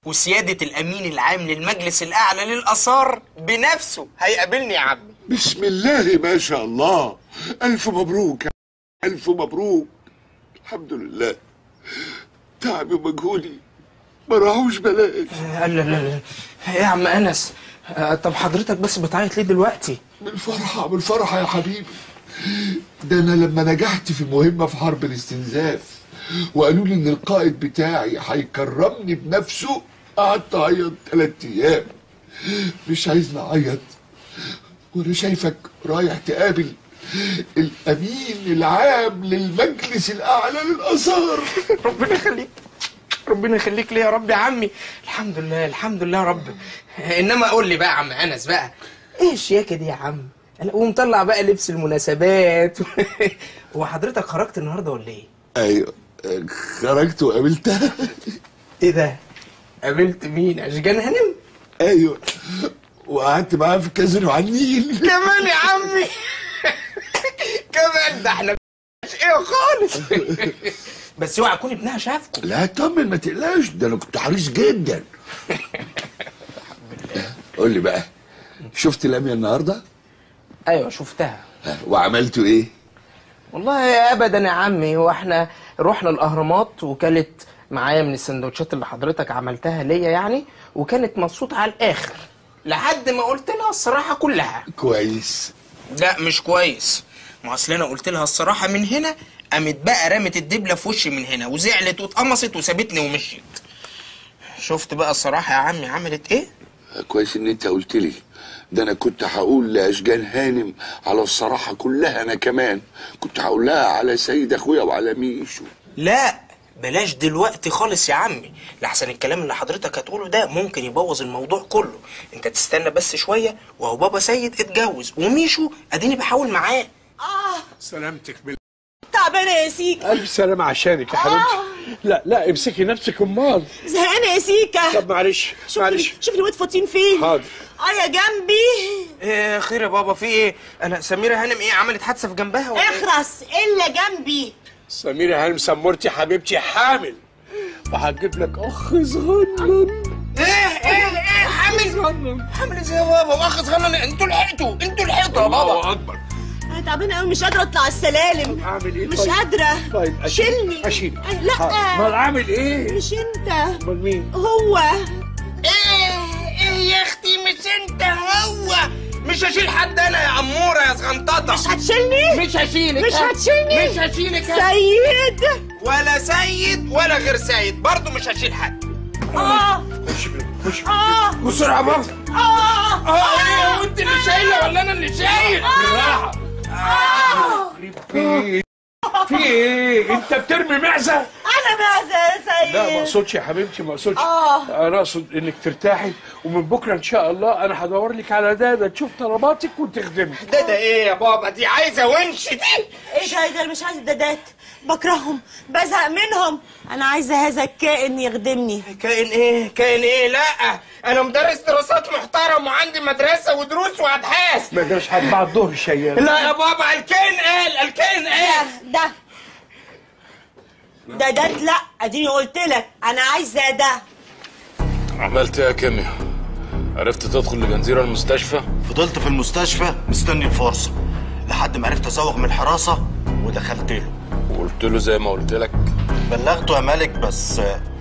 وسيادة الأمين العام للمجلس الأعلى للآثار بنفسه هيقابلني يا عمي بسم الله ما شاء الله ألف مبروك ألف مبروك الحمد لله تعبي ومجهودي ما راحوش بلاش لا لا لا ايه يا عم أنس آه، طب حضرتك بس بتعيط ليه دلوقتي؟ بالفرحة بالفرحة يا حبيبي ده أنا لما نجحت في مهمة في حرب الاستنزاف وقالوا لي إن القائد بتاعي هيكرمني بنفسه قعدت أعيط تلات أيام مش عايزني أعيط وأنا شايفك رايح تقابل الأمين العام للمجلس الأعلى للآثار ربنا يخليك ربنا يخليك ليه يا رب يا عمي الحمد لله الحمد لله يا رب انما قول لي بقى يا عم انس بقى ايه الشياكه دي يا عم انا ومطلع بقى لبس المناسبات هو حضرتك خرجت النهارده ولا ايه أيوه خرجت وقابلتها ايه ده قابلت مين اشجان هانم أيوه وقعدت معاها في كازينو على النيل كمان يا عمي كمان ده احنا ايه خالص بس اوعى يكون ابنها شافكم لا طمن ما تقلقش ده انا كنت حريص جدا قول لي بقى شفت لميا النهارده ايوه شفتها وعملتوا ايه والله ابدا يا عمي هو احنا رحنا الاهرامات وكلت معايا من السندوتشات اللي حضرتك عملتها ليا يعني وكانت مبسوطه على الاخر لحد ما قلت لها الصراحه كلها كويس لا مش كويس ما اصل انا قلت لها الصراحه من هنا قامت بقى رمت الدبله في وشي من هنا وزعلت واتقمصت وسابتني ومشيت شفت بقى الصراحه يا عمي عملت ايه كويس ان انت قلت لي ده انا كنت هقول لاشجان هانم على الصراحه كلها انا كمان كنت هقول لها على سيد اخويا وعلى ميشو لا بلاش دلوقتي خالص يا عمي لحسن الكلام اللي حضرتك هتقوله ده ممكن يبوظ الموضوع كله انت تستنى بس شويه وهو بابا سيد اتجوز وميشو اديني بحاول معاه اه سلامتك بال تعبانه يا سيكا ألف سلامة عشانك يا حبيبتي لا لا امسكي نفسك امال زهقانه يا سيكا طب معلش شوف معلش شوف الواد فاطين فين حاضر اه يا جنبي ايه خير يا بابا في ايه انا سميره هانم ايه عملت حادثه في جنبها ولا إيه؟ اخرس الا جنبي سميرة هانم سمورتي حبيبتي حامل وهجيب لك اخ صغنن ايه ايه ايه حامل حامل ازاي يا بابا واخ صغنن انتوا لحقتوا انتوا لحقتوا يا بابا الله اكبر انا تعبانه قوي مش قادره اطلع السلالم اعمل ايه مش طيب؟ قادره طيب أشيل- شيلني اشيل لا امال عامل ايه مش انت امال مين هو ايه ايه يا اختي مش انت هو مش هشيل حد انا يا اموره يا صغنططه مش هتشيلني مش هشيلك مش هتشيلني مش هشيلك سيد ولا سيد ولا غير سيد برضه مش هشيل حد اه خش بال- خش اه بسرعه بابا اه اه ايه وانت اللي شايله ولا انا اللي شايل بالراحة اه في ايه في ايه انت بترمي معزة انا ماذا يا سيد لا ما اقصدش يا حبيبتي ما اقصدش آه. انا اقصد انك ترتاحي ومن بكره ان شاء الله انا هدور لك على داده تشوف طلباتك وتخدمك ده ده ايه يا بابا دي عايزه ونش دي ايه ده ده أنا مش عايزه الدادات بكرههم بزهق منهم انا عايزه هذا الكائن يخدمني كائن ايه كائن ايه لا انا مدرس دراسات محترم وعندي مدرسه ودروس وابحاث ما جاش حد بعد الظهر شيال لا يا بابا الكائن قال الكائن قال ده ده ده لا اديني قلت لك انا عايزه ده عملت ايه يا كيميا؟ عرفت تدخل لجنزيرة المستشفى؟ فضلت في المستشفى مستني الفرصة لحد ما عرفت ازوغ من الحراسة ودخلت له وقلت له زي ما قلت لك بلغته يا ملك بس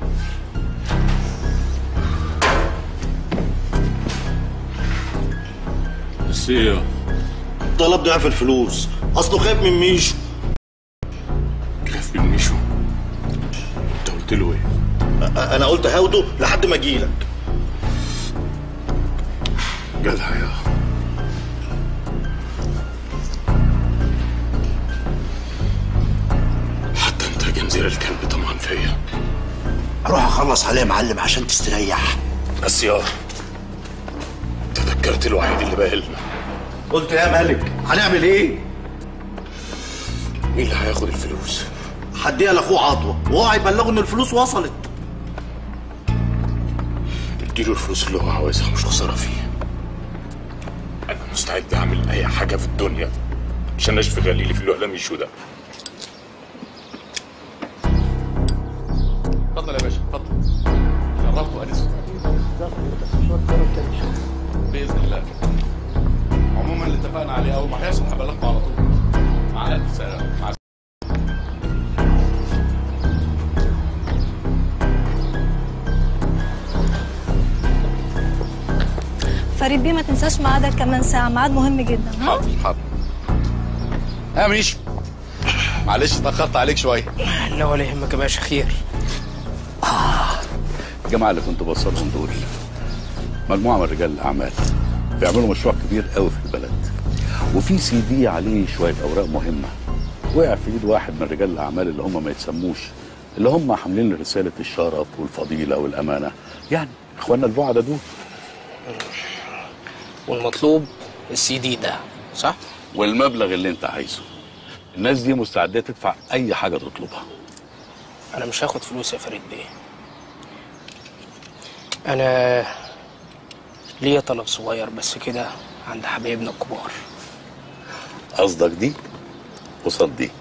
بس ايه طلب ضعف الفلوس اصله خايف من ميشو خاف من ميشو انت قلت له ايه؟ أ- انا قلت هاوده لحد ما اجيلك جدع يا حتى انت يا جنزيرة الكلب طمعان فيا اروح اخلص عليه يا معلم عشان تستريح بس يا تذكرت الوحيد اللي باقي لنا قلت يا ملك هنعمل ايه مين اللي هياخد الفلوس؟ هديها لاخوه عطوه وهو هيبلغه ان الفلوس وصلت اديله الفلوس اللي هو عاوزها مش خسارة فيه انا مستعد اعمل اي حاجة في الدنيا عشان اشفي غليلي في الوهلة ميشو ده اتفضل يا باشا اتفضل شرفت وانس فريد بيه ما تنساش ميعادك كمان ساعه ميعاد مهم جدا ها حاضر حاضر يا منيش معلش اتأخرت عليك شوية لا ولا يهمك يا باشا خير الجماعة اللي كنت بوصلهم دول مجموعة من رجال الأعمال بيعملوا مشروع كبير قوي في البلد وفي سي دي عليه شوية أوراق مهمة وقع في إيد واحد من رجال الأعمال اللي هم ما يتسموش اللي هم حاملين رسالة الشرف والفضيلة والأمانة يعني إخواننا البعدة دول والمطلوب السي دي ده صح؟ والمبلغ اللي أنت عايزه الناس دي مستعدة تدفع أي حاجة تطلبها انا مش هاخد فلوس يا فريد بيه انا ليا طلب صغير بس كده عند حبايبنا الكبار قصدك دي قصاد دي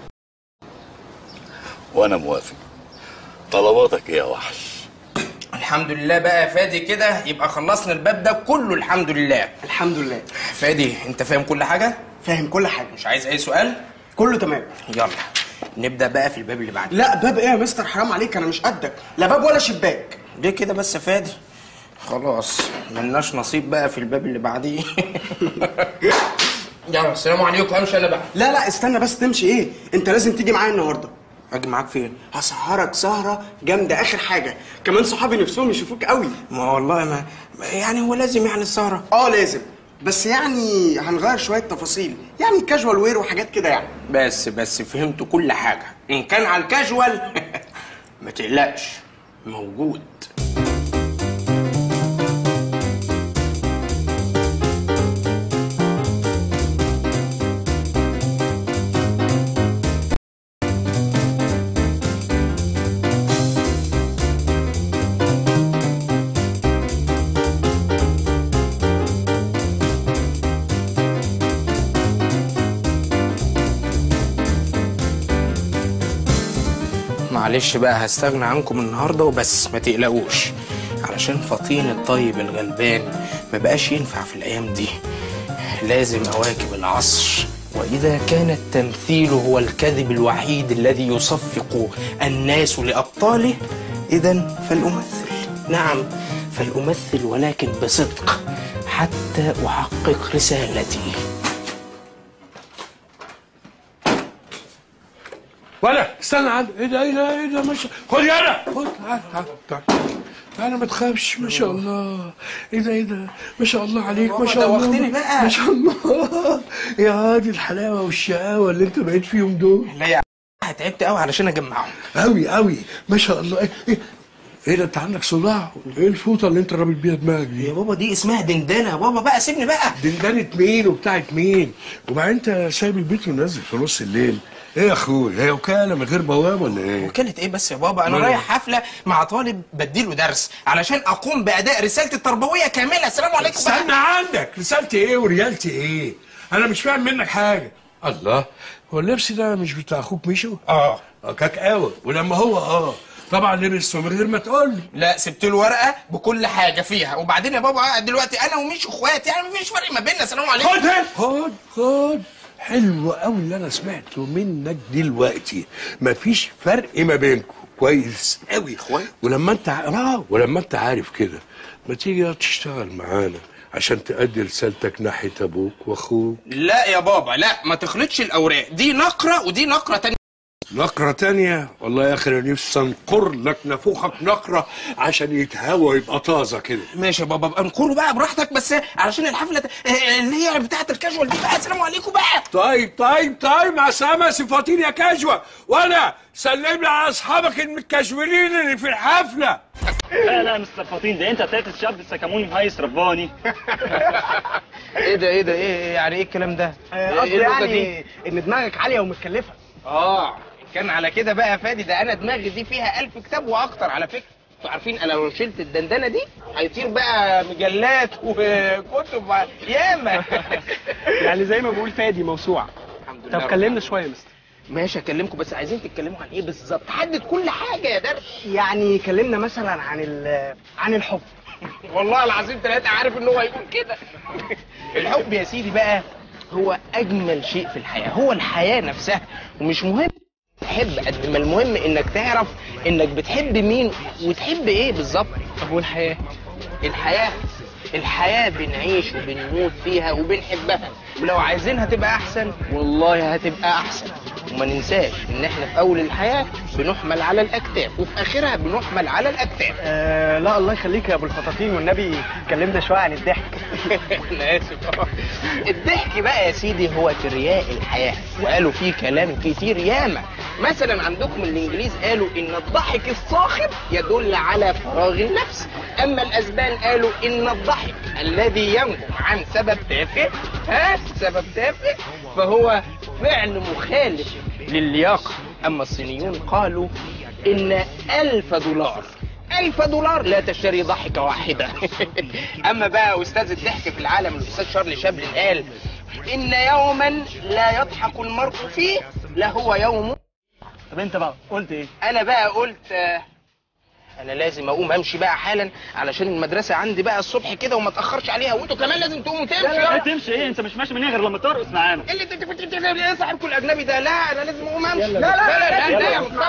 وانا موافق طلباتك ايه يا وحش الحمد لله بقى يا فادي كده يبقى خلصنا الباب ده كله الحمد لله الحمد لله فادي انت فاهم كل حاجه فاهم كل حاجه مش عايز اي سؤال كله تمام يلا نبدا بقى في الباب اللي بعده لا باب ايه يا مستر حرام عليك انا مش قدك لا باب ولا شباك ليه كده بس يا فادي خلاص ملناش نصيب بقى في الباب اللي بعديه يلا السلام عليكم امشي انا بقى لا لا استنى بس تمشي ايه انت لازم تيجي معايا النهارده اجي معاك فين هسهرك سهره جامده اخر حاجه كمان صحابي نفسهم يشوفوك قوي ما والله ما ما- يعني هو لازم يعني السهره اه لازم بس يعني هنغير شويه تفاصيل يعني كاجوال وير وحاجات كده يعني بس بس فهمت كل حاجه ان كان على الكاجوال ما تقلقش موجود معلش بقى هستغنى عنكم النهارده وبس ما تقلقوش علشان فطين الطيب الغلبان ما بقاش ينفع في الايام دي لازم اواكب العصر واذا كان التمثيل هو الكذب الوحيد الذي يصفق الناس لابطاله اذا فلامثل نعم فلامثل ولكن بصدق حتى احقق رسالتي ولا استنى عند ايه ده ايه ده ايه ده مش خد يلا خد تعال تعال تعال تعالى ما تخافش ما شاء الله ايه ده ايه ده ما شاء الله عليك ما بابا شاء الله دوختني بقى. ما شاء الله يا هادي الحلاوه والشقاوه اللي انت بقيت فيهم دول لا يا عم، تعبت قوي علشان اجمعهم قوي قوي ما شاء الله ايه ايه ايه ده انت عندك صداع ايه الفوطه اللي انت رابط بيها دماغك دي يا بابا دي اسمها دندنه يا بابا بقى سيبني بقى دندنة مين وبتاعت مين وبعدين انت سايب البيت ونازل في نص الليل ايه يا اخوي هي وكاله من غير بواب ولا ايه وكالة ايه بس يا بابا انا مالك؟ رايح حفله مع طالب بديله درس علشان اقوم باداء رسالتي التربويه كامله السلام عليكم بقى. استنى عندك رسالتي ايه وريالتي ايه انا مش فاهم منك حاجه الله هو اللبس ده مش بتاع اخوك ميشو اه اه كاكاوه ولما هو اه طبعا لبسه من غير ما تقول لي لا سبت له ورقه بكل حاجه فيها وبعدين يا بابا قاعد دلوقتي انا ومش اخوات يعني مفيش فرق ما بيننا السلام عليكم خد هنا. خد خد حلو قوي اللي انا سمعته منك دلوقتي مفيش فرق ما بينكم كويس قوي اخوات؟ ولما انت ع- اه ولما انت عارف كده ما تيجي تشتغل معانا عشان تأدي رسالتك ناحية أبوك وأخوك لا يا بابا لا ما تخلطش الاوراق دي نقره ودي نقره تانية نقرة تانية والله يا أخي أنا نفسي أنقر لك نافوخك نقرة عشان يتهوى ويبقى طازة كده ماشي يا بابا بقى نقوله بقى براحتك بس علشان الحفله ت- اللي هي بتاعه الكاجوال دي بقى السلام عليكم بقى طيب طيب طيب مع السلامة صفاتين يا كاجوة وأنا سلم لي على أصحابك المتكاجولين اللي في الحفلة لا لا مستر فاطين ده انت طلعت الشاب السكموني مهيس رباني ايه ده ايه ده ايه يعني ايه الكلام ده قصدي إيه اللغة دي؟ يعني ان دماغك عاليه ومتكلفه اه كان على كده بقى يا فادي ده انا دماغي دي فيها ألف كتاب واكتر على فكره انتوا عارفين انا لو شلت الدندنه دي هيطير بقى مجلات وكتب ياما يعني زي ما بقول فادي موسوعه الحمد لله طب كلمنا شويه يا مستر ماشي اكلمكم بس عايزين تتكلموا عن ايه بالظبط حدد كل حاجه يا درش يعني كلمنا مثلا عن ال- عن الحب والله العظيم ثلاثة عارف ان هو هيقول كده الحب يا سيدي بقى هو اجمل شيء في الحياه هو الحياه نفسها ومش مهم تحب قد ما المهم انك تعرف انك بتحب مين وتحب ايه بالظبط طب والحياه الحياه الحياة بنعيش وبنموت فيها وبنحبها ولو عايزينها تبقى أحسن والله هتبقى أحسن وما ننساش إن إحنا في أول الحياة بنحمل على الأكتاف وفي آخرها بنحمل على الأكتاف آه لا الله يخليك يا ابو الفطاطين والنبي اتكلمنا شويه عن الضحك أنا آسف آه. الضحك بقى يا سيدي هو ترياء الحياة وقالوا فيه كلام كتير ياما مثلا عندكم الإنجليز قالوا إن الضحك الصاخب يدل على فراغ النفس أما الأسبان قالوا إن الضحك الذي ينبع عن سبب تافه ها سبب تافه فهو فعل مخالف للياقة أما الصينيون قالوا إن ألف دولار ألف دولار لا تشتري ضحكة واحدة أما بقى أستاذ الضحك في العالم الأستاذ شارلي شابلن قال إن يوما لا يضحك المرء فيه لهو يوم طب انت بقى قلت ايه أنا بقى قلت آه، أنا لازم أقوم أمشي بقى حالا علشان المدرسة عندي بقى الصبح كده وما أتأخرش عليها وأنتوا كمان لازم تقوموا تمشوا لا تمشي ايه انت مش ماشي من هنا غير لما ترقص معانا اللي انت كنت بتعمل ايه صاحبكم الاجنبي ده لا انا لازم اقوم امشي يلا لا لا بقى. لا لا يلا لا يا بقى. مصطفى